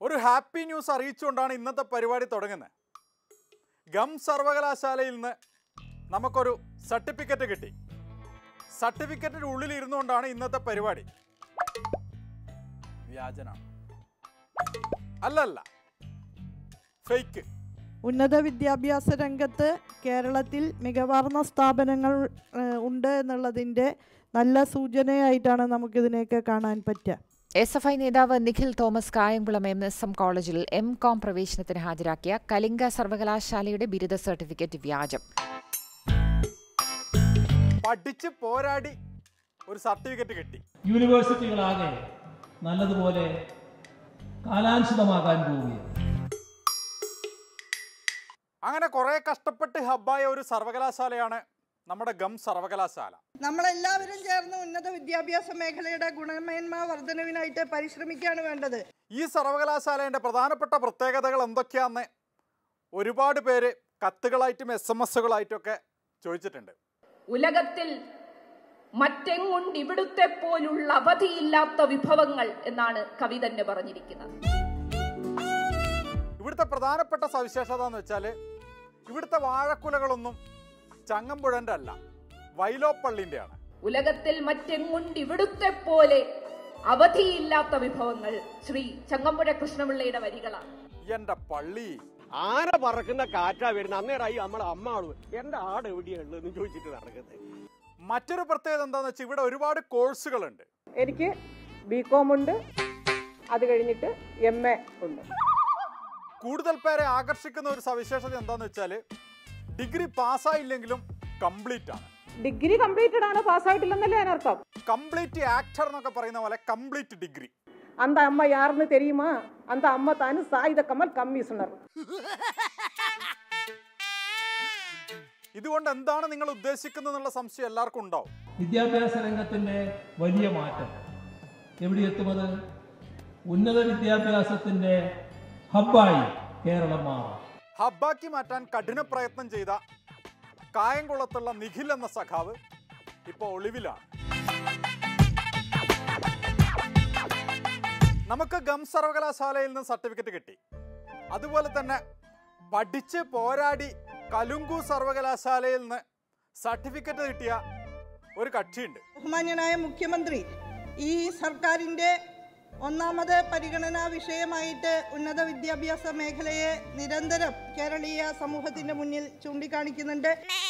ഒരു happy news അറിയിച്ചുകൊണ്ടാണ് ഇന്നത്തെ പരിപാടി തുടങ്ങുന്നത് ഗം സർവകലാശാലയിൽ നിന്ന് നമുക്കൊരു സർട്ടിഫിക്കറ്റ് കിട്ടി സർട്ടിഫിക്കറ്റിൻ്റെ ഉള്ളിൽ ഇരുന്നുകൊണ്ടാണ് ഇന്നത്തെ പരിപാടി വ്യാജനാണ് അല്ലല്ല ഫേക്ക് ഉന്നത വിദ്യാഭ്യാസ രംഗത്ത് കേരളത്തിൽ മികവാർന്ന സ്ഥാപനങ്ങൾ ഏഹ്, ഉണ്ട് എന്നുള്ളതിൻ്റെ നല്ല സൂചനയായിട്ടാണ് നമുക്കിതിനെയൊക്കെ കാണാൻ പറ്റുക എസ് എഫ് ഐ നേതാവ് Nikhil Thomas Kayamkulam M S M കോളേജിൽ എം കോം പ്രവേശനത്തിന് ഹാജരാക്കിയ കലിംഗ സർവകലാശാലയുടെ ബിരുദ സർട്ടിഫിക്കറ്റ് വ്യാജം പഠിച്ച് പോരാടി ഒരു സർട്ടിഫിക്കറ്റ് കിട്ടി യൂണിവേഴ്സിറ്റികളാകെ നല്ലതുപോലെ കാലാനുസൃതമാകാൻ പോവുകയാണ് അങ്ങനെ കുറേ കഷ്ടപ്പെട്ട് ഹബ്ബായ ഒരു സർവകലാശാലയാണ് നമ്മുടെ ഗം സർവകലാശാല നമ്മളെല്ലാവരും ചേർന്ന് ഉന്നത വിദ്യാഭ്യാസ മേഖലയുടെ ഗുണമേന്മ വർധനവിനായിട്ട് പരിശ്രമിക്കുകയാണ് വേണ്ടത് ഈ സർവകലാശാലേൻ്റെ പ്രധാനപ്പെട്ട പ്രത്യേകതകൾ എന്തൊക്കെയാന്ന് ഒരുപാട് പേര് കത്തുകളായിട്ടും എസ് എം എസുകളായിട്ടൊക്കെ ചോദിച്ചിട്ടുണ്ട് ഉലകത്തിൽ മറ്റെങ്ങുണ്ട് ഇവിടുത്തെ പോലുള്ള അവധിയില്ലാത്ത വിഭവങ്ങൾ എന്നാണ് കവി തന്നെ പറഞ്ഞിരിക്കുന്നത് ഇവിടുത്തെ പ്രധാനപ്പെട്ട സവിശേഷത എന്ന് വെച്ചാൽ ഇവിടുത്തെ വാഴക്കുലകളൊന്നും ചങ്ങമ്പുഴൻ്റെ അല്ല വൈലോപ്പള്ളിൻ്റെയാണ് ഉലകത്തിൽ മറ്റെങ്ങുണ്ട് ഇവിടുത്തെ പോലെ അവധിയില്ലാത്ത വിഭവങ്ങൾ ശ്രീ ചങ്ങമ്പുഴ കൃഷ്ണപിള്ളയുടെ വരികളാണ് എൻ്റെ പള്ളി ആന പറക്കുന്ന കാറ്റാ വരുന്ന അന്നേരമായി നമ്മളെ അമ്മാള് എന്റെ ആട് എവിടെയുള്ളതെന്ന് ചോദിച്ചിട്ട് നടക്കുന്നത് മറ്റൊരു പ്രത്യേകത എന്താണെന്ന് വെച്ചാൽ ഇവിടെ ഒരുപാട് കോഴ്സുകളുണ്ട് എനിക്ക് ബി കോം ഉണ്ട് അത് കഴിഞ്ഞിട്ട് എം എ ഉണ്ട് കൂടുതൽ പേരെ ആകർഷിക്കുന്ന ഒരു സവിശേഷത എന്താണെന്ന് വെച്ചാൽ ഡിഗ്രി പാസ്സായില്ലെങ്കിലും കംപ്ലീറ്റ് ആണ് ഡിഗ്രി കംപ്ലീറ്റഡ് ആണ് പാസ്സായിട്ടില്ലെന്നല്ലേ അതിനർത്ഥം കംപ്ലീറ്റ് ആക്ടർ എന്നൊക്കെ പറയുന്ന പോലെ കംപ്ലീറ്റ് ഡിഗ്രി அந்த அம்மா யாருன்னு தெரியுமா அந்த அம்மா தானு சாயுத கமல் கமிஷனர் ഇതുകൊണ്ട് എന്താണ് നിങ്ങൾ ഉദ്ദേശിക്കുന്നത് എന്നുള്ള സംശയം എല്ലാവർക്കും ഉണ്ടാവും വിദ്യാഭ്യാസ രംഗത്തിൻ്റെ വലിയ മാറ്റം എവിടെ എത്തുന്നത് ഉന്നത വിദ്യാഭ്യാസത്തിൻ്റെ ഹബ്ബായി കേരളം മാറും ഹബ്ബാക്കി മാറ്റാൻ കഠിന പ്രയത്നം ചെയ്ത കായംകുളത്തുള്ള നിഖിൽ എന്ന സഖാവ് ഇപ്പോൾ ഒളിവിലാണ് നമുക്ക് ഗം സർവകലാശാലയിൽ നിന്ന് സർട്ടിഫിക്കറ്റ് കിട്ടി അതുപോലെ തന്നെ പഠിച്ച് പോരാടി കലുങ്കു സർവകലാശാലയിൽ നിന്ന് സർട്ടിഫിക്കറ്റ് കിട്ടിയ ഒരു കക്ഷിയുണ്ട് ബഹുമാന്യനായ മുഖ്യമന്ത്രി ഈ സർക്കാരിൻ്റെ ഒന്നാമത് പരിഗണനാ വിഷയമായിട്ട് ഉന്നത വിദ്യാഭ്യാസ മേഖലയെ നിരന്തരം കേരളീയ സമൂഹത്തിൻ്റെ മുന്നിൽ ചൂണ്ടിക്കാണിക്കുന്നുണ്ട്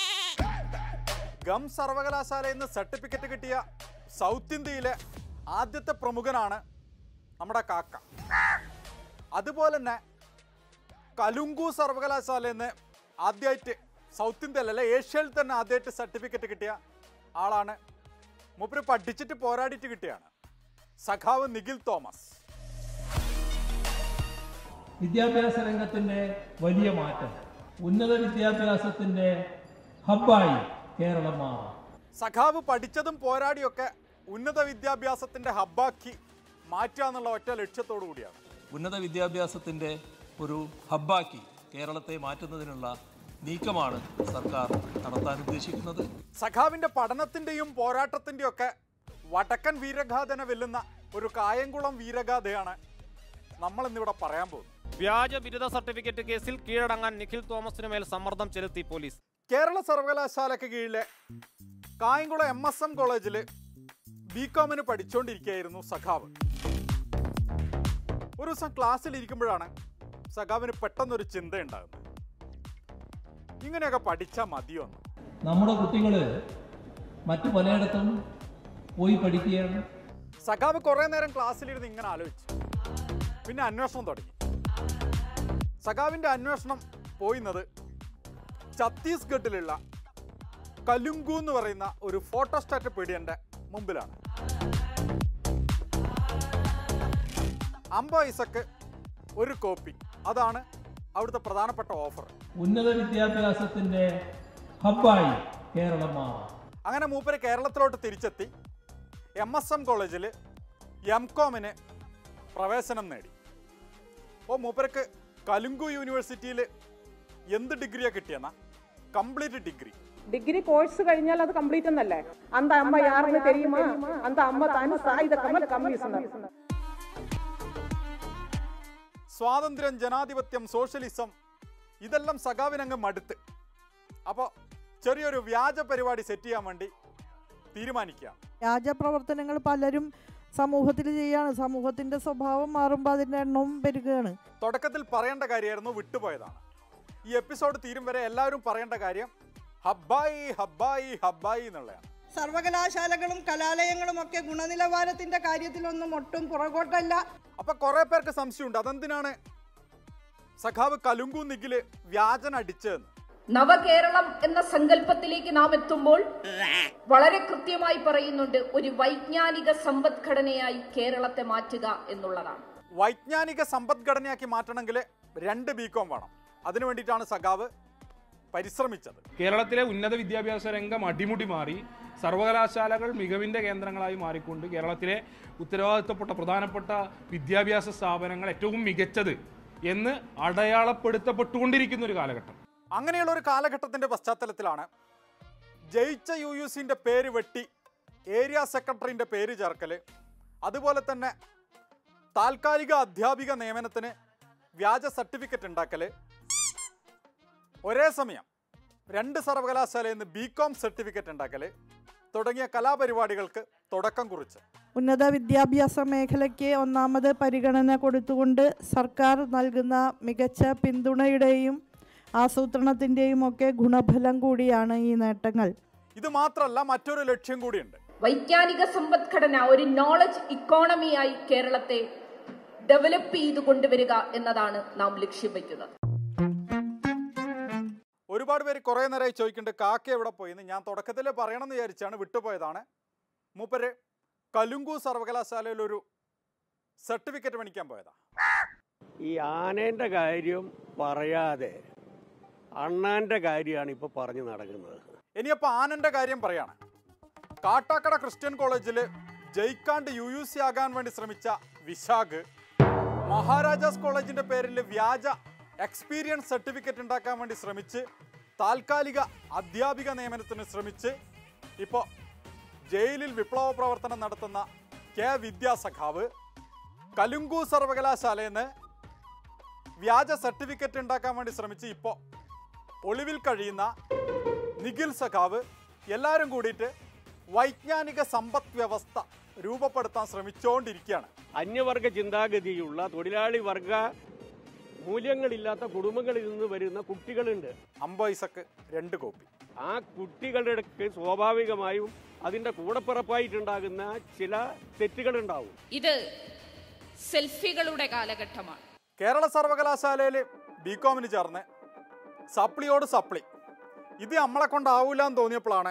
ഗം സർവകലാശാലയിൽ നിന്ന് സർട്ടിഫിക്കറ്റ് കിട്ടിയ സൗത്ത് ഇന്ത്യയിലെ ആദ്യത്തെ പ്രമുഖനാണ് നമ്മുടെ കാക്ക അതുപോലെ തന്നെ കലുങ്കു സർവകലാശാലയിൽ നിന്ന് ആദ്യമായിട്ട് സൗത്ത് ഇന്ത്യയിലല്ല ഏഷ്യയിൽ തന്നെ ആദ്യമായിട്ട് സർട്ടിഫിക്കറ്റ് കിട്ടിയ ആളാണ് മൂപ്പര് പഠിച്ചിട്ട് പോരാടിയിട്ട് കിട്ടിയാണ് സഖാവ് നിഖിൽ തോമസ് വിദ്യാഭ്യാസ രംഗത്തിൻ്റെ വലിയ മാറ്റം ഉന്നത വിദ്യാഭ്യാസത്തിൻ്റെ ഹബ്ബായി കേരളം മാറും സഖാവ് പഠിച്ചതും പോരാടിയൊക്കെ ഉന്നത വിദ്യാഭ്യാസത്തിന്റെ ഹബ്ബാക്കി മാറ്റുക എന്നുള്ള ഒറ്റ ലക്ഷ്യത്തോടു കൂടിയാണ് ഉന്നത വിദ്യാഭ്യാസത്തിൻ്റെ ഒരു ഹബ്ബാക്കി കേരളത്തെ മാറ്റുന്നതിനുള്ള നീക്കമാണ് സർക്കാർ നടത്താൻ ഉദ്ദേശിക്കുന്നത് സഖാവിന്റെ പഠനത്തിന്റെയും പോരാട്ടത്തിന്റെയും ഒക്കെ വടക്കൻ വീരഗാഥനെ വെല്ലുന്ന ഒരു കായംകുളം വീരഗാഥയാണ് നമ്മൾ ഇന്നിവിടെ പറയാൻ പോകുന്നത് വ്യാജ ബിരുദ സർട്ടിഫിക്കറ്റ് കേസിൽ കീഴടങ്ങാൻ നിഖിൽ തോമസിന് മേൽ സമ്മർദ്ദം ചെലുത്തി പോലീസ് കേരള സർവകലാശാലയ്ക്ക് കീഴിലെ കായംകുളം എം എസ് എം കോളേജിൽ ബി കോമിന് പഠിച്ചുകൊണ്ടിരിക്കുകയായിരുന്നു സഖാവ് ഒരു ദിവസം ക്ലാസ്സിൽ ഇരിക്കുമ്പോഴാണ് സഖാവിന് പെട്ടെന്നൊരു ചിന്തയുണ്ടാകുന്നത് ഇങ്ങനെയൊക്കെ പഠിച്ചാൽ മതിയോ എന്ന് നമ്മുടെ കുട്ടികൾ മറ്റു പലയിടത്തും പോയി പഠിക്കുകയാണ് സഖാവ് കുറേ നേരം ക്ലാസ്സിലിരുന്ന് ഇങ്ങനെ ആലോചിച്ചു പിന്നെ അന്വേഷണം തുടങ്ങി സഖാവിൻ്റെ അന്വേഷണം പോയിന്നത് ഛത്തീസ്ഗഡിലുള്ള കലുങ്കു എന്ന് പറയുന്ന ഒരു ഫോട്ടോസ്റ്റാറ്റ് പീഡിയന്റെ മുമ്പിലാണ് അമ്പ പൈസക്ക് ഒരു കോപ്പി അതാണ് അവിടുത്തെ പ്രധാനപ്പെട്ട ഓഫർ ഉന്നത വിദ്യാഭ്യാസത്തിൻ്റെ ഹബ്ബായി കേരളം മാറും അങ്ങനെ മൂപ്പര് കേരളത്തിലോട്ട് തിരിച്ചെത്തി എം എസ് എം കോളേജിൽ എം കോമിന് പ്രവേശനം നേടി അപ്പോൾ മൂപ്പർക്ക് കലുങ്കു യൂണിവേഴ്സിറ്റിയിൽ എന്ത് ഡിഗ്രിയാണ് കിട്ടിയെന്നാ കംപ്ലീറ്റ് ഡിഗ്രി ഡിഗ്രി കോഴ്സ് കഴിഞ്ഞാൽ അത് കംപ്ലീറ്റ് എന്നല്ലേ അന്ത അമ്മ യാരെന്ന് தெரியுமா அந்த அம்மா தானு சாயுத கமல் கமிஷனர் സ്വാതന്ത്ര്യം ജനാധിപത്യം സോഷ്യലിസം ഇതെല്ലാം സഖാവിനങ്ങ് മടുത്ത് അപ്പോൾ ചെറിയൊരു വ്യാജ പരിപാടി സെറ്റ് ചെയ്യാൻ വേണ്ടി തീരുമാനിക്കുക വ്യാജ പ്രവർത്തനങ്ങൾ പലരും സമൂഹത്തിൽ ചെയ്യാണ് സമൂഹത്തിന്റെ സ്വഭാവം മാറുമ്പോൾ അതിന്റെ എണ്ണവും പെരുകയാണ് തുടക്കത്തിൽ പറയേണ്ട കാര്യമായിരുന്നു വിട്ടുപോയതാണ് ഈ എപ്പിസോഡ് തീരും വരെ എല്ലാവരും പറയേണ്ട കാര്യം ഹബ്ബായി ഹബ്ബായി ഹബ്ബായി എന്നുള്ളതാണ് സർവകലാശാലകളും കലാലയങ്ങളും ഒക്കെ ഗുണനിലവാരത്തിന്റെ കാര്യത്തിലൊന്നും ഒട്ടും പുറകോട്ടല്ല അപ്പൊ കുറെ പേർക്ക് സംശയമുണ്ട് അതെന്തിനാണ് സഖാവ് കലുങ്കു നിഖില് വ്യാജൻ അടിച്ചതെന്ന് നവകേരളം എന്ന സങ്കല്പത്തിലേക്ക് നാം എത്തുമ്പോൾ വളരെ കൃത്യമായി പറയുന്നുണ്ട് ഒരു വൈജ്ഞാനിക സമ്പദ്ഘടനയായി കേരളത്തെ മാറ്റുക എന്നുള്ളതാണ് വൈജ്ഞാനിക സമ്പദ്ഘടനയാക്കി മാറ്റണമെങ്കിൽ രണ്ട് ബികോം വേണം അതിനു വേണ്ടിയിട്ടാണ് സഖാവ് പരിശ്രമിച്ചത് കേരളത്തിലെ ഉന്നത വിദ്യാഭ്യാസ രംഗം അടിമുടി മാറി സർവകലാശാലകൾ മികവിന്റെ കേന്ദ്രങ്ങളായി മാറിക്കൊണ്ട് കേരളത്തിലെ ഉത്തരവാദിത്തപ്പെട്ട പ്രധാനപ്പെട്ട വിദ്യാഭ്യാസ സ്ഥാപനങ്ങൾ ഏറ്റവും മികച്ചത് എന്ന് അടയാളപ്പെടുത്തപ്പെട്ടുകൊണ്ടിരിക്കുന്ന ഒരു കാലഘട്ടം അങ്ങനെയുള്ള ഒരു കാലഘട്ടത്തിന്റെ പശ്ചാത്തലത്തിലാണ് ജയിച്ച യു യു സിന്റെ പേര് വെട്ടി ഏരിയ സെക്രട്ടറിന്റെ പേര് ചേർക്കല് അതുപോലെ തന്നെ താൽക്കാലിക അധ്യാപിക നിയമനത്തിന് വ്യാജ സർട്ടിഫിക്കറ്റ് ഉണ്ടാക്കല് ഒരേ സമയം രണ്ട് സർവകലാശാലയിൽ നിന്ന് ബി കോം സർട്ടിഫിക്കറ്റ് ഉണ്ടാക്കല് തുടങ്ങിയ കലാപരിപാടികൾക്ക് തുടക്കം കുറിച്ച് ഉന്നത വിദ്യാഭ്യാസ മേഖലയ്ക്ക് ഒന്നാമത് പരിഗണന കൊടുത്തുകൊണ്ട് സർക്കാർ നൽകുന്ന മികച്ച പിന്തുണയുടെയും ആസൂത്രണത്തിൻ്റെയും ഒക്കെ ഗുണഫലം കൂടിയാണ് ഈ നേട്ടങ്ങൾ ഇത് മാത്രമല്ല മറ്റൊരു ലക്ഷ്യം കൂടിയുണ്ട് വൈജ്ഞാനിക സമ്പദ്ഘടന ഒരു നോളജ് ഇക്കോണമിയായി കേരളത്തെ ഡെവലപ്പ് ചെയ്തു കൊണ്ടുവരിക എന്നതാണ് നാം ലക്ഷ്യം വയ്ക്കുന്നത് ഒരുപാട് പേര് കുറേ നേരമായി ചോദിക്കുന്നുണ്ട് കാക്ക എവിടെ പോയിന്ന് ഞാൻ തുടക്കത്തിൽ പറയണമെന്ന് വിചാരിച്ചാണ് വിട്ടുപോയതാണ് മൂപ്പര് കലുങ്കു സർവകലാശാലയിൽ ഒരു സർട്ടിഫിക്കറ്റ് മേടിക്കാൻ പോയതാ ഈ ആനേന്റെ കാര്യം പറയാതെ അണ്ണാന്റെ കാര്യമാണ് ഇപ്പൊ പറഞ്ഞു നടക്കുന്നത് ഇനിയപ്പോൾ ആനന്റെ കാര്യം പറയാണ് കാട്ടാക്കട ക്രിസ്ത്യൻ കോളേജിൽ ജയിക്കാണ്ട് യു യു സി ആകാൻ വേണ്ടി ശ്രമിച്ച വിശാഖ് മഹാരാജാസ് കോളേജിന്റെ പേരിൽ വ്യാജ എക്സ്പീരിയൻസ് സർട്ടിഫിക്കറ്റ് ഉണ്ടാക്കാൻ വേണ്ടി ശ്രമിച്ച് താൽക്കാലിക അധ്യാപിക നിയമനത്തിന് ശ്രമിച്ച് ഇപ്പോൾ ജയിലിൽ വിപ്ലവ പ്രവർത്തനം നടത്തുന്ന കെ വിദ്യാസഖാവ് കലുങ്കു സർവകലാശാലയിൽ നിന്ന് വ്യാജ സർട്ടിഫിക്കറ്റ് ഉണ്ടാക്കാൻ വേണ്ടി ശ്രമിച്ച് ഇപ്പോൾ ഒളിവിൽ കഴിയുന്ന നിഖിൽ സഖാവ് എല്ലാവരും കൂടിയിട്ട് വൈജ്ഞാനിക സമ്പദ് വ്യവസ്ഥ രൂപപ്പെടുത്താൻ ശ്രമിച്ചുകൊണ്ടിരിക്കുകയാണ് അന്യവർഗ ചിന്താഗതിയുള്ള തൊഴിലാളി വർഗ മൂല്യങ്ങളില്ലാത്ത കുടുംബങ്ങളിൽ നിന്ന് വരുന്ന കുട്ടികളുണ്ട് അമ്പൈസക്ക് രണ്ട് കോപ്പി ആ കുട്ടികളുടെ സ്വാഭാവികമായും അതിന്റെ കൂടപ്പിറപ്പായിട്ടുണ്ടാകുന്ന ചില തെറ്റുകളുണ്ടാവും ഇത് സെൽഫികളുടെ കാലഘട്ടമാണ് കേരള സർവകലാശാലയിൽ ബി കോമിന് ചേർന്ന് സപ്ലിയോട് സപ്ലി ഇത് നമ്മളെ കൊണ്ടാവൂല എന്ന് തോന്നിയപ്പോഴാണ്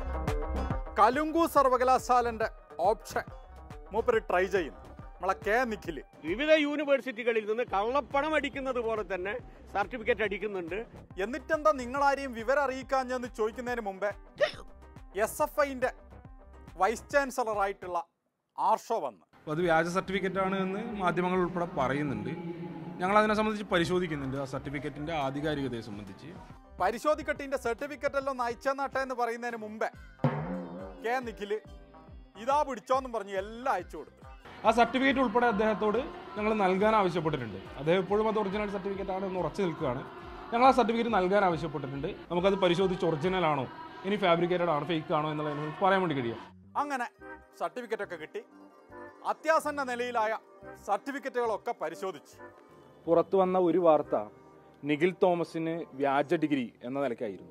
കലുങ്കു സർവകലാശാലന്റെ ഓപ്ഷൻ മൂപ്പര് ട്രൈ ചെയ്യുന്നു നമ്മളെ കെ നിഖില് വിവിധ യൂണിവേഴ്സിറ്റികളിൽ നിന്ന് കള്ളപ്പണം അടിക്കുന്നത് പോലെ തന്നെ സർട്ടിഫിക്കറ്റ് അടിക്കുന്നുണ്ട് എന്നിട്ടെന്താ നിങ്ങളാരെയും വിവരം അറിയിക്കാഞ്ഞെന്ന് ചോദിക്കുന്നതിന് മുമ്പേ എസ് എഫ് ഐന്റെ വൈസ് ചാൻസലർ ആയിട്ടുള്ള ആർഷോ വന്ന് അപ്പോൾ അത് വ്യാജ സർട്ടിഫിക്കറ്റ് ആണ് എന്ന് മാധ്യമങ്ങൾ ഉൾപ്പെടെ പറയുന്നുണ്ട് ഞങ്ങൾ അതിനെ സംബന്ധിച്ച് പരിശോധിക്കുന്നുണ്ട് ആ സർട്ടിഫിക്കറ്റിന്റെ ആധികാരികതയെ സംബന്ധിച്ച് പരിശോധിക്കട്ടിന്റെ സർട്ടിഫിക്കറ്റ് എല്ലാം ഒന്ന് അയച്ചെന്നാട്ടെ എന്ന് പറയുന്നതിന് മുമ്പേ കെ നിഖില് ഇതാ പിടിച്ചോന്നും പറഞ്ഞ് എല്ലാം അയച്ചു കൊടുത്തു ആ സർട്ടിഫിക്കറ്റ് ഉൾപ്പെടെ അദ്ദേഹത്തോട് ഞങ്ങൾ നൽകാൻ ആവശ്യപ്പെട്ടിട്ടുണ്ട് അദ്ദേഹം ഇപ്പോഴും അത് ഒറിജിനൽ സർട്ടിഫിക്കറ്റ് ആണ് എന്ന് ഉറച്ചു നിൽക്കുകയാണ് ഞങ്ങൾ ആ സർട്ടിഫിക്കറ്റ് നൽകാൻ ആവശ്യപ്പെട്ടിട്ടുണ്ട് നമുക്കത് പരിശോധിച്ച് ഒറിജിനൽ ആണോ ഇനി ഫാബ്രിക്കേറ്റഡ് ആണോ ഫേക്ക് ആണോ എന്നുള്ളതിനെ പറയാൻ വേണ്ടി കഴിയും അങ്ങനെ സർട്ടിഫിക്കറ്റ് ഒക്കെ കിട്ടി അത്യാസന്ന നിലയിലായ സർട്ടിഫിക്കറ്റുകളൊക്കെ പരിശോധിച്ചു പുറത്തു വന്ന ഒരു വാർത്ത നിഖിൽ തോമസിന് വ്യാജ ഡിഗ്രി എന്ന നിലയ്ക്കായിരുന്നു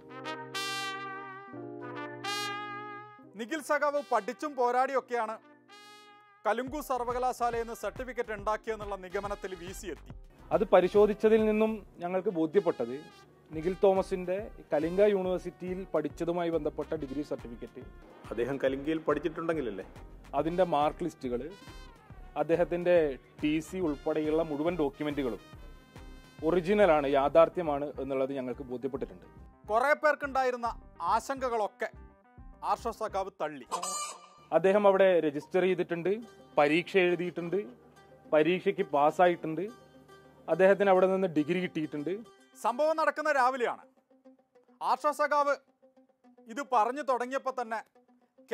നിഖിൽ സഖാവ് പഠിച്ചും പോരാടിയൊക്കെയാണ് കലുങ്കു സർവകലാശാലയിൽ നിന്ന് സർട്ടിഫിക്കറ്റ് ഉണ്ടാക്കിയെന്നുള്ള നിഗമനത്തിൽ വി സി എത്തി അത് പരിശോധിച്ചതിൽ നിന്നും ഞങ്ങൾക്ക് ബോധ്യപ്പെട്ടത് നിഖിൽ തോമസിന്റെ കലിംഗ യൂണിവേഴ്സിറ്റിയിൽ പഠിച്ചതുമായി ബന്ധപ്പെട്ട ഡിഗ്രി സർട്ടിഫിക്കറ്റ് അദ്ദേഹം കലിംഗയിൽ പഠിച്ചിട്ടുണ്ടെങ്കിലല്ലേ അതിന്റെ മാർക്ക് ലിസ്റ്റുകൾ അദ്ദേഹത്തിന്റെ ടി സി ഉൾപ്പെടെയുള്ള മുഴുവൻ ഡോക്യുമെന്റുകളും ഒറിജിനലാണ് യാഥാർത്ഥ്യമാണ് എന്നുള്ളത് ഞങ്ങൾക്ക് ബോധ്യപ്പെട്ടിട്ടുണ്ട് കുറെ പേർക്കുണ്ടായിരുന്ന ആശങ്കകളൊക്കെ ആർഷോ സഖാവ് തള്ളി അദ്ദേഹം അവിടെ രജിസ്റ്റർ ചെയ്തിട്ടുണ്ട് പരീക്ഷ എഴുതിയിട്ടുണ്ട് പരീക്ഷയ്ക്ക് പാസ്സായിട്ടുണ്ട് അദ്ദേഹത്തിന് അവിടെ നിന്ന് ഡിഗ്രി കിട്ടിയിട്ടുണ്ട് സംഭവം നടക്കുന്ന രാവിലെയാണ് ആർഷോ സഖാവ് ഇത് പറഞ്ഞു തുടങ്ങിയപ്പോൾ തന്നെ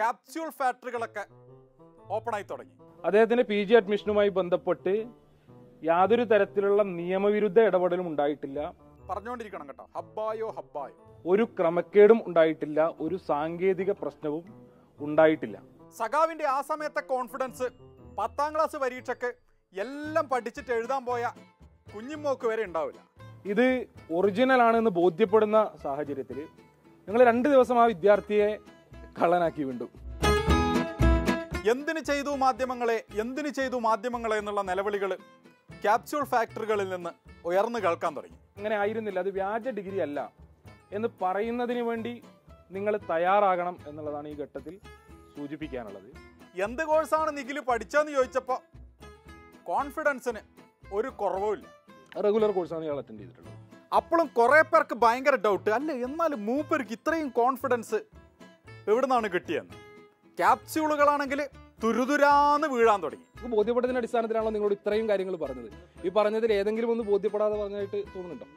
ക്യാപ്സ്യൂൾ ഫാക്ടറികളൊക്കെ ഓപ്പണായി തുടങ്ങി അദ്ദേഹത്തിന്റെ പി ജി അഡ്മിഷനുമായി ബന്ധപ്പെട്ട് യാതൊരു തരത്തിലുള്ള നിയമവിരുദ്ധ ഇടപെടലും ഉണ്ടായിട്ടില്ല പറഞ്ഞുകൊണ്ടിരിക്കണം കേട്ടോ ഹബ്ബായോ ഹബ്ബായോ ഒരു ക്രമക്കേടും ഉണ്ടായിട്ടില്ല ഒരു സാങ്കേതിക പ്രശ്നവും ഉണ്ടായിട്ടില്ല സഖാവിന്റെ ആ സമയത്തെ കോൺഫിഡൻസ് പത്താം ക്ലാസ് പരീക്ഷയ്ക്ക് എല്ലാം പഠിച്ചിട്ട് എഴുതാൻ പോയ കുഞ്ഞിമോക്ക് വരെ ഉണ്ടാവില്ല ഇത് ഒറിജിനൽ ആണെന്ന് ബോധ്യപ്പെടുന്ന സാഹചര്യത്തിൽ നിങ്ങൾ രണ്ട് ദിവസം ആ വിദ്യാർത്ഥിയെ കള്ളനാക്കി വീണ്ടും എന്തിനു ചെയ്തു മാധ്യമങ്ങളെ എന്തിനു ചെയ്തു മാധ്യമങ്ങളെ എന്നുള്ള നിലവിളികൾ ക്യാപ്സ്യൂൾ ഫാക്ടറികളിൽ നിന്ന് ഉയർന്നു കേൾക്കാൻ തുടങ്ങി അങ്ങനെ ആയിരുന്നില്ല അത് വ്യാജ ഡിഗ്രി അല്ല എന്ന് പറയുന്നതിന് വേണ്ടി നിങ്ങൾ തയ്യാറാകണം എന്നുള്ളതാണ് ഈ ഘട്ടത്തിൽ സൂചിപ്പിക്കാനുള്ളത് എന്ത് കോഴ്സാണ് നിഖിൽ പഠിച്ചതെന്ന് ചോദിച്ചപ്പോൾ കോൺഫിഡൻസിന് ഒരു കുറവുമില്ല റെഗുലർ കോഴ്സാണ് ഇയാൾ അറ്റൻഡ് ചെയ്തിട്ടുള്ളത് അപ്പോഴും കുറേ പേർക്ക് ഭയങ്കര ഡൗട്ട് അല്ലേ എന്നാലും മൂപ്പർക്ക് ഇത്രയും കോൺഫിഡൻസ് എവിടുന്നാണ് കിട്ടിയെന്ന് ക്യാപ്സ്യൂളുകളാണെങ്കിൽ തുരുതുരാന്ന് വീഴാൻ തുടങ്ങി നിങ്ങൾക്ക് ബോധ്യപ്പെട്ടതിന്റെ അടിസ്ഥാനത്തിലാണല്ലോ നിങ്ങളോട് ഇത്രയും കാര്യങ്ങൾ പറഞ്ഞത് ഈ പറഞ്ഞതിൽ ഏതെങ്കിലും ഒന്ന് ബോധ്യപ്പെടാതെ പറഞ്ഞായിട്ട് തോന്നുന്നുണ്ടോ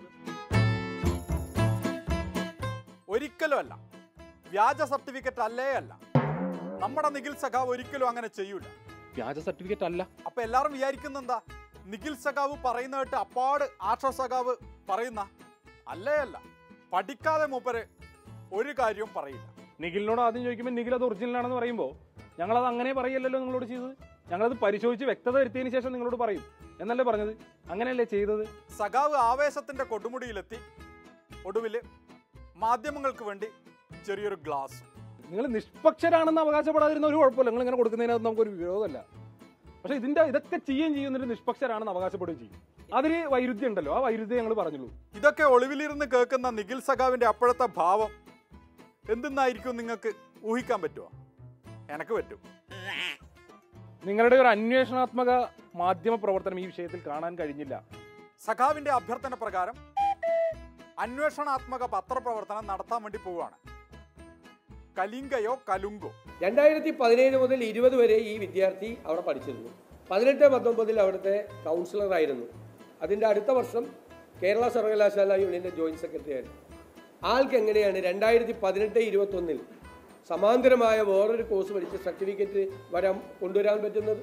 ഒരിക്കലും അല്ല വ്യാജ സർട്ടിഫിക്കറ്റ് അല്ലേ അല്ല നമ്മുടെ നിഖിൽ സഖാവ് ഒരിക്കലും അങ്ങനെ ചെയ്യൂല വ്യാജ സർട്ടിഫിക്കറ്റ് അല്ല അപ്പൊ എല്ലാരും വിചാരിക്കുന്ന എന്താ നിഖിൽ സഖാവ് പറയുന്ന കേട്ട് അപ്പാട് ആഷ സഖാവ് പറയുന്ന അല്ലേ അല്ല പഠിക്കാതെ മൂപ്പര് ഒരു കാര്യവും പറയില്ല നിഖിലിനോട് ആദ്യം ചോദിക്കുമ്പോൾ നിഖിൽ അത് ഒറിജിനൽ ആണെന്ന് പറയുമ്പോൾ ഞങ്ങളത് അങ്ങനെ പറയല്ലല്ലോ നിങ്ങളോട് ചെയ്തത് ഞങ്ങളത് പരിശോധിച്ച് വ്യക്തത വരുത്തിയതിന് ശേഷം നിങ്ങളോട് പറയും എന്നല്ലേ പറഞ്ഞത് അങ്ങനെയല്ലേ ചെയ്തത് സഖാവ് ആവേശത്തിന്റെ കൊടുമുടിയിലെത്തി ഒടുവില് മാധ്യമങ്ങൾക്ക് വേണ്ടി ചെറിയൊരു ഗ്ലാസ് നിങ്ങൾ നിഷ്പക്ഷരാണെന്ന് അവകാശപ്പെടാതിരുന്ന ഒരു കുഴപ്പമില്ല നിങ്ങൾ ഇങ്ങനെ കൊടുക്കുന്നതിനകത്ത് നമുക്കൊരു വിരോധമല്ല പക്ഷെ ഇതിന്റെ ഇതൊക്കെ ചെയ്യുകയും ചെയ്യുന്നൊരു നിഷ്പക്ഷരാണെന്ന് അവകാശപ്പെടുകയും ചെയ്യും അതിന് വൈരുദ്ധ്യം ഉണ്ടല്ലോ ആ വൈരുദ്ധ്യം ഞങ്ങൾ പറഞ്ഞുള്ളൂ ഇതൊക്കെ ഒളിവിലിരുന്ന് കേൾക്കുന്ന നിഖിൽ സഖാവിന്റെ അപ്പോഴത്തെ ഭാവം എന്തെന്നായിരിക്കും നിങ്ങൾക്ക് ഊഹിക്കാൻ പറ്റുമോ എനക്ക് പറ്റും നിങ്ങളുടെ ഒരു അന്വേഷണാത്മക മാധ്യമ പ്രവർത്തനം ഈ വിഷയത്തിൽ കാണാൻ കഴിഞ്ഞില്ല സഖാവിന്റെ അഭ്യർത്ഥന പ്രകാരം അന്വേഷണാത്മക പത്രപ്രവർത്തനം നടത്താൻ വേണ്ടി പോവുകയാണ് കലിംഗയോ കലുങ്കോ രണ്ടായിരത്തി പതിനേഴ് മുതൽ ഇരുപത് വരെ ഈ വിദ്യാർത്ഥി അവിടെ പഠിച്ചിരുന്നു പതിനെട്ട് പത്തൊമ്പതിൽ അവിടുത്തെ കൗൺസിലർ ആയിരുന്നു അതിൻ്റെ അടുത്ത വർഷം കേരള സർവകലാശാല യൂണിയൻ്റെ ജോയിന്റ് സെക്രട്ടറി ആയിരുന്നു ആൾക്ക് എങ്ങനെയാണ് രണ്ടായിരത്തി പതിനെട്ട് ഇരുപത്തൊന്നിൽ സമാന്തരമായ വേറൊരു കോഴ്സ് പഠിച്ച് സർട്ടിഫിക്കറ്റ് വരാൻ കൊണ്ടുവരാൻ പറ്റുന്നത്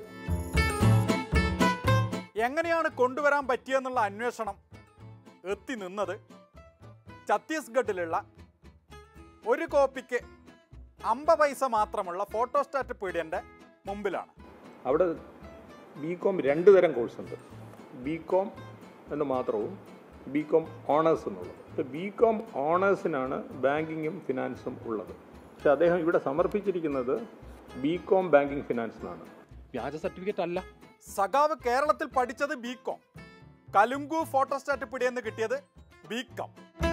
എങ്ങനെയാണ് കൊണ്ടുവരാൻ പറ്റിയെന്നുള്ള അന്വേഷണം എത്തി നിന്നത് ഛത്തീസ്ഗഡിലുള്ള ഒരു കോപ്പിക്ക് അമ്പ പൈസ മാത്രമുള്ള ഫോട്ടോസ്റ്റാറ്റ് പീഡിയന്റെ മുമ്പിലാണ് അവിടെ ബി കോം രണ്ട് തരം കോഴ്സ് ഉണ്ട് ബി കോം എന്ന് മാത്രവും ബി കോം ഓണേഴ്സ് എന്നുള്ളത് ബി കോം ഓണേഴ്സിനാണ് ബാങ്കിങ്ങും ഫിനാൻസും ഉള്ളത് പക്ഷെ അദ്ദേഹം ഇവിടെ സമർപ്പിച്ചിരിക്കുന്നത് ബി കോം ബാങ്കിങ് ഫിനാൻസ് എന്നാണ് വ്യാജ സർട്ടിഫിക്കറ്റ് അല്ല സഖാവ് കേരളത്തിൽ പഠിച്ചത് ബി കോം കലുങ്കു ഫോട്ടോസ്റ്റാറ്റ് പിടിയെന്ന് കിട്ടിയത് ബി കോം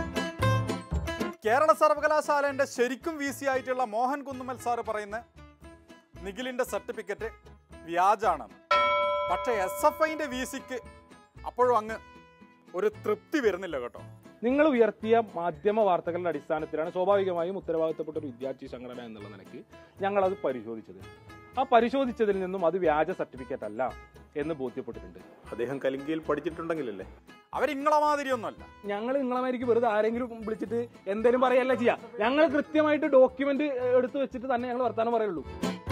കേരള സർവകലാശാലേന്റെ ശരിക്കും വി സി ആയിട്ടുള്ള മോഹൻ കുന്നുമൽ സാറ് പറയുന്ന നിഖിലിന്റെ സർട്ടിഫിക്കറ്റ് വ്യാജാണെന്ന് പക്ഷേ എസ് എഫ് ഐന്റെ വി സിക്ക് അപ്പോഴും അങ്ങ് ഒരു തൃപ്തി വരുന്നില്ല കേട്ടോ നിങ്ങൾ ഉയർത്തിയ മാധ്യമ വാർത്തകളുടെ അടിസ്ഥാനത്തിലാണ് സ്വാഭാവികമായും ഉത്തരവാദിത്തപ്പെട്ട ഒരു വിദ്യാർത്ഥി സംഘടന എന്നുള്ള നിലയ്ക്ക് ഞങ്ങളത് പരിശോധിച്ചത് ആ പരിശോധിച്ചതിൽ നിന്നും അത് വ്യാജ സർട്ടിഫിക്കറ്റ് അല്ല എന്ന് ബോധ്യപ്പെട്ടിട്ടുണ്ട് അദ്ദേഹം കലിംഗയിൽ പഠിച്ചിട്ടുണ്ടെങ്കിലല്ലേ അവരിങ്ങളെ മാതിരിയൊന്നുമല്ല ഞങ്ങൾ നിങ്ങളമായിരിക്കും വെറുതെ ആരെങ്കിലും വിളിച്ചിട്ട് എന്തേലും പറയല്ല ചെയ്യാം ഞങ്ങൾ കൃത്യമായിട്ട് ഡോക്യുമെന്റ് എടുത്തു വെച്ചിട്ട് തന്നെ ഞങ്ങൾ വർത്താനം പറയുള്ളൂ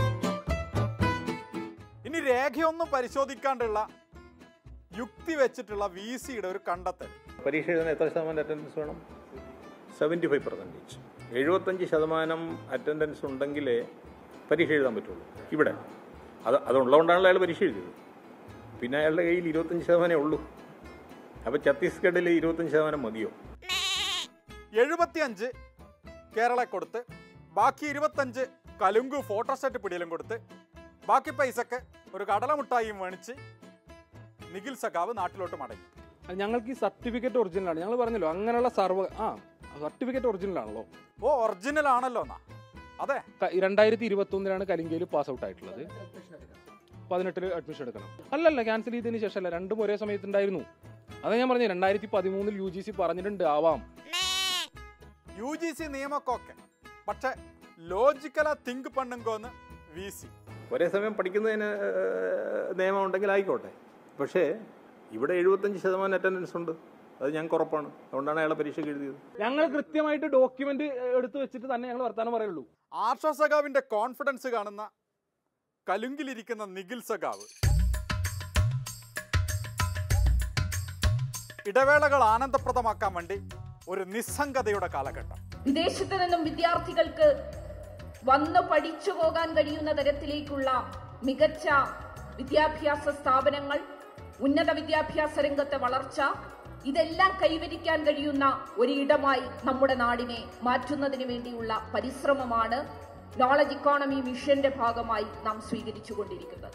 ഇനി രേഖയൊന്നും പരിശോധിക്കാണ്ടുള്ള യുക്തി വെച്ചിട്ടുള്ള വി സിയുടെ ഒരു കണ്ടെത്തൽ പരീക്ഷ എഴുതാൻ എത്ര ശതമാനം അറ്റൻഡൻസ് വേണം സെവൻറ്റി ഫൈവ് പെർസെൻറ്റേജ് എഴുപത്തഞ്ച് ശതമാനം അറ്റൻഡൻസ് ഉണ്ടെങ്കിലേ പരീക്ഷ എഴുതാൻ പറ്റുള്ളൂ ഇവിടെ അത് അതുള്ളതുകൊണ്ടാണല്ലോ അയാൾ പരീക്ഷ എഴുതിയത് പിന്നെ അയാളുടെ കയ്യിൽ ഇരുപത്തഞ്ച് ശതമാനമേ ഉള്ളൂ അപ്പോൾ ഛത്തീസ്ഗഡിൽ ഇരുപത്തഞ്ച് ശതമാനം മതിയോ എഴുപത്തിയഞ്ച് കേരള കൊടുത്ത് ബാക്കി ഇരുപത്തഞ്ച് കലുങ്കു ഫോട്ടോസ്റ്റാറ്റ് പിടിയിലും കൊടുത്ത് ബാക്കി പൈസക്ക് ഒരു കടലമുട്ടായും മേണിച്ച് നിഖിൽ സഖാവ് നാട്ടിലോട്ട് മടങ്ങി അത് ഞങ്ങൾക്ക് ഈ സർട്ടിഫിക്കറ്റ് ഒറിജിനൽ ആണ് ഞങ്ങൾ പറഞ്ഞല്ലോ അങ്ങനെയുള്ള സർവ ആ സർട്ടിഫിക്കറ്റ് ഒറിജിനൽ ആണല്ലോ ഓ ഒറിജിനൽ ആണല്ലോ എന്നാ അതെ രണ്ടായിരത്തി ഇരുപത്തി ഒന്നിലാണ് കലിങ്കയിൽ പാസ് ഔട്ട് ആയിട്ടുള്ളത് പതിനെട്ടില് അഡ്മിഷൻ എടുക്കണം അല്ലല്ല ക്യാൻസൽ ചെയ്തതിന് ശേഷമല്ല രണ്ടും ഒരേ സമയത്തുണ്ടായിരുന്നു അതാ ഞാൻ പറഞ്ഞു രണ്ടായിരത്തി പതിമൂന്നിൽ യു ജി സി പറഞ്ഞിട്ടുണ്ട് ആവാം യു ജി സി നിയമക്കൊക്കെ പക്ഷെ ലോജിക്കലാ തിങ്ക് പണ്ണുങ്കോന്ന് വി സി ഒരേ സമയം പഠിക്കുന്നതിന് ഏഹ്, നിയമം ഉണ്ടെങ്കിൽ ആയിക്കോട്ടെ പക്ഷേ ഇവിടെ എഴുപത്തഞ്ച് ശതമാനം അറ്റൻഡൻസ് ഉണ്ട് അത് ഞങ്ങൾക്ക് ഉറപ്പാണ് അതുകൊണ്ടാണ് അയാളെ പരീക്ഷയ്ക്ക് എഴുതിയത് ഞങ്ങൾ കൃത്യമായിട്ട് ഡോക്യുമെന്റ് എടുത്തു വെച്ചിട്ട് തന്നെ ഞങ്ങൾ വർത്താനം പറയുള്ളൂ ആർഷ സഖാവിന്റെ കോൺഫിഡൻസ് കാണുന്ന കലുങ്കിലിരിക്കുന്ന നിഖിൽ സഖാവ് ഇടവേളകൾ ആനന്ദപ്രദമാക്കാൻ വേണ്ടി ഒരു നിസ്സംഗതയുടെ കാലഘട്ടം വിദേശത്ത് നിന്നും വിദ്യാർത്ഥികൾക്ക് വന്ന് പഠിച്ചു പോകാൻ കഴിയുന്ന തരത്തിലേക്കുള്ള മികച്ച വിദ്യാഭ്യാസ സ്ഥാപനങ്ങൾ ഉന്നത വിദ്യാഭ്യാസ രംഗത്തെ വളർച്ച ഇതെല്ലാം കൈവരിക്കാൻ കഴിയുന്ന ഒരിടമായി നമ്മുടെ നാടിനെ മാറ്റുന്നതിന് വേണ്ടിയുള്ള പരിശ്രമമാണ് നോളജ് ഇക്കോണമി മിഷന്റെ ഭാഗമായി നാം സ്വീകരിച്ചുകൊണ്ടിരിക്കുന്നത്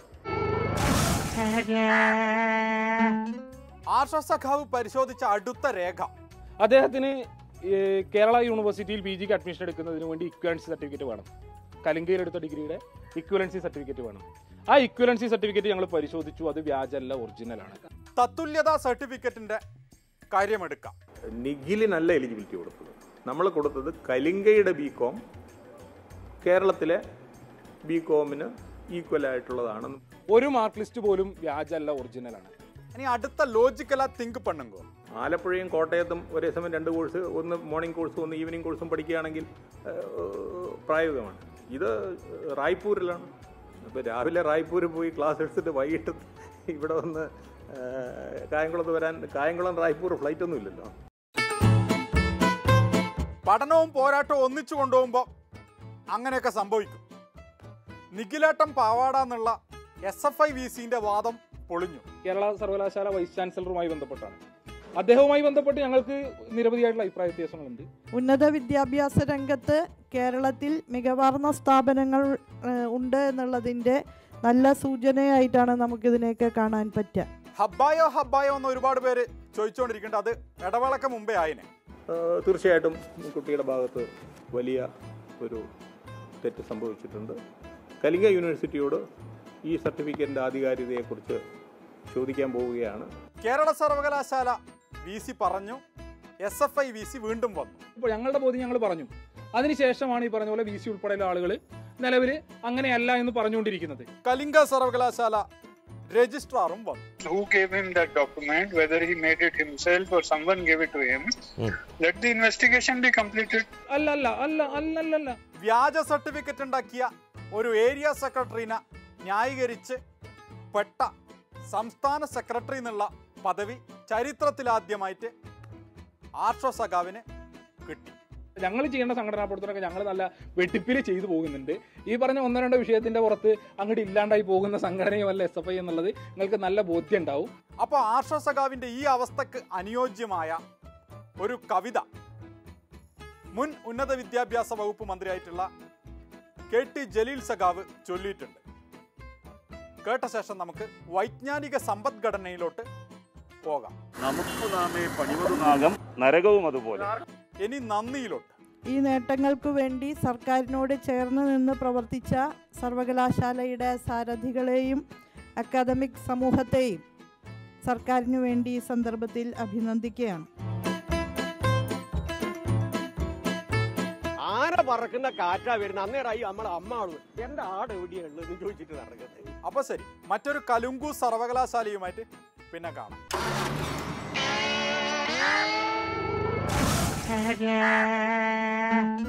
ആശ്വാസഖാവ് പരിശോധിച്ച അടുത്ത രേഖ അദ്ദേഹത്തിന് ഈ കേരള യൂണിവേഴ്സിറ്റിയിൽ പി ജിക്ക് അഡ്മിഷൻ എടുക്കുന്നതിന് വേണ്ടി ഇക്വലൻസി സർട്ടിഫിക്കറ്റ് വേണം കലിംഗയിൽ എടുത്ത ഡിഗ്രിയുടെ ഇക്വലൻസി സർട്ടിഫിക്കറ്റ് വേണം ആ ഇക്വലൻസി സർട്ടിഫിക്കറ്റ് ഞങ്ങൾ പരിശോധിച്ചു അത് വ്യാജല്ല ഒറിജിനലാണ് തത്തുല്യതാ സർട്ടിഫിക്കറ്റിന്റെ കാര്യമെടുക്കാം നിഖിലിനല്ല എലിജിബിലിറ്റി കൊടുത്തത് നമ്മൾ കൊടുത്തത് കലിംഗയുടെ ബി കോം കേരളത്തിലെ ബി കോമിന് ഈക്വൽ ആയിട്ടുള്ളതാണ് ഒരു മാർക്ക് ലിസ്റ്റ് പോലും വ്യാജല്ല ഒറിജിനലാണ് ഇനി അടുത്ത ലോജിക്കലാ തിങ്ക് പണ്ണുങ്കോ ആലപ്പുഴയും കോട്ടയത്തും ഒരേ സമയം രണ്ട് കോഴ്സ് ഒന്ന് മോർണിംഗ് കോഴ്സും ഒന്ന് ഈവനിങ് കോഴ്സും പഠിക്കുകയാണെങ്കിൽ ഏഹ്, പ്രായോഗികമാണ് ഇത് റായ്പൂരിലാണ് അപ്പോൾ രാവിലെ റായ്പൂരിൽ പോയി ക്ലാസ് എടുത്തിട്ട് വൈകിട്ട് ഇവിടെ വന്ന് ഏഹ്, കായംകുളത്ത് വരാൻ കായംകുളം റായ്പൂർ ഫ്ലൈറ്റ് ഒന്നും ഇല്ലല്ലോ പഠനവും പോരാട്ടവും ഒന്നിച്ചു കൊണ്ടുപോകുമ്പോൾ അങ്ങനെയൊക്കെ സംഭവിക്കും നിഖിലേട്ടം പാവാട എന്നുള്ള എസ് എഫ് ഐ വി സിന്റെ വാദം പൊളിഞ്ഞു കേരള സർവകലാശാല വൈസ് ചാൻസലറുമായി ബന്ധപ്പെട്ടാണ് അദ്ദേഹവുമായി ബന്ധപ്പെട്ട് ഞങ്ങൾക്ക് നിരവധിയായിട്ടുള്ള അഭിപ്രായ വ്യത്യാസങ്ങളുണ്ട് ഉന്നത വിദ്യാഭ്യാസ രംഗത്ത് കേരളത്തിൽ മികവാർന്ന സ്ഥാപനങ്ങൾ ഏഹ്, ഉണ്ട് എന്നുള്ളതിൻ്റെ നല്ല സൂചനയായിട്ടാണ് നമുക്കിതിനെയൊക്കെ കാണാൻ പറ്റുക ഹബ്ബായോ ഹബ്ബായോ എന്ന് ഒരുപാട് പേര് ചോദിച്ചുകൊണ്ടിരിക്കുന്നുണ്ട് അത് ഇടവേളക്ക് മുമ്പേ ആയിനെ ഏഹ്, തീർച്ചയായിട്ടും കുട്ടിയുടെ ഭാഗത്ത് വലിയ ഒരു തെറ്റ് സംഭവിച്ചിട്ടുണ്ട് കലിംഗ യൂണിവേഴ്സിറ്റിയോട് ഈ സർട്ടിഫിക്കറ്റിൻ്റെ ആധികാരികതയെക്കുറിച്ച് ചോദിക്കാൻ പോവുകയാണ് കേരള സർവകലാശാല വി സി പറഞ്ഞു S F I V C വീണ്ടും വന്നു ഇപ്പോൾ ഞങ്ങളുടെ ബോധ്യം ഞങ്ങൾ പറഞ്ഞു അതിനുശേഷമാണ് ഈ പറഞ്ഞ പോലെ വി സി ഉൾപ്പെടെയുള്ള ആളുകൾ നിലവിൽ അങ്ങനെയല്ല എന്ന് പറഞ്ഞുകൊണ്ടിരിക്കുന്നത് കലിംഗ സർവകലാശാല രജിസ്ട്രാറും വന്നു who gave him that document, whether he made it himself or someone gave it to him, let the investigation be completed. അല്ല അല്ല അല്ല അല്ലല്ല വ്യാജ സർട്ടിഫിക്കറ്റ് ഉണ്ടാക്കിയ ഒരു ഏരിയ സെക്രട്ടറിനെ ന്യായീകരിച്ച് പെട്ട സംസ്ഥാന സെക്രട്ടറി എന്നുള്ള പദവി ചരിത്രത്തിലാദ്യമായിട്ട് ആർഷോ സഖാവിന് കിട്ടി ഞങ്ങൾ ചെയ്യേണ്ട സംഘടനാ പ്രവർത്തനമൊക്കെ ഞങ്ങൾ നല്ല വെട്ടിപ്പിൽ ചെയ്തു പോകുന്നുണ്ട് ഈ പറഞ്ഞ ഒന്നോ രണ്ടോ വിഷയത്തിന്റെ പുറത്ത് അങ്ങോട്ട് ഇല്ലാണ്ടായി പോകുന്ന സംഘടനയുമല്ല എസ് എഫ് ഐ എന്നുള്ളത് നിങ്ങൾക്ക് നല്ല ബോധ്യം ഉണ്ടാവും അപ്പോൾ ആർഷോ സഖാവിന്റെ ഈ അവസ്ഥക്ക് അനുയോജ്യമായ ഒരു കവിത മുൻ ഉന്നത വിദ്യാഭ്യാസ വകുപ്പ് മന്ത്രിയായിട്ടുള്ള കെ ടി ജലീൽ സഖാവ് ചൊല്ലിയിട്ടുണ്ട് കേട്ട ശേഷം നമുക്ക് വൈജ്ഞാനിക സമ്പദ്ഘടനയിലോട്ട് പോകാം നമുക്ക് നാമേ പണിവതുനാകം നരകവും അതുപോലെ ഇനി നന്ദിയിലോട്ട് ഈ നേട്ടങ്ങൾക്ക് വേണ്ടി സർക്കാരിനോട് ചേർന്ന് നിന്ന് പ്രവർത്തിച്ച സർവകലാശാലയുടെ സാരഥികളെയും അക്കാദമിക് സമൂഹത്തെയും സർക്കാരിന് വേണ്ടി ഈ സന്ദർഭത്തിൽ അഭിനന്ദിക്കുകയാണ് ആന പറക്കുന്ന കാറ്റാ വരുന്നത് അന്നേരമായി നമ്മളെ അമ്മ ആള് എന്റെ ആട് എവിടെയുള്ളത് എന്ന് ചോദിച്ചിട്ട് നടക്കുന്നത് അപ്പൊ ശരി മറ്റൊരു കലുങ്കു സർവകലാശാലയുമായിട്ട് പിന്നെ കാണാം Yeah.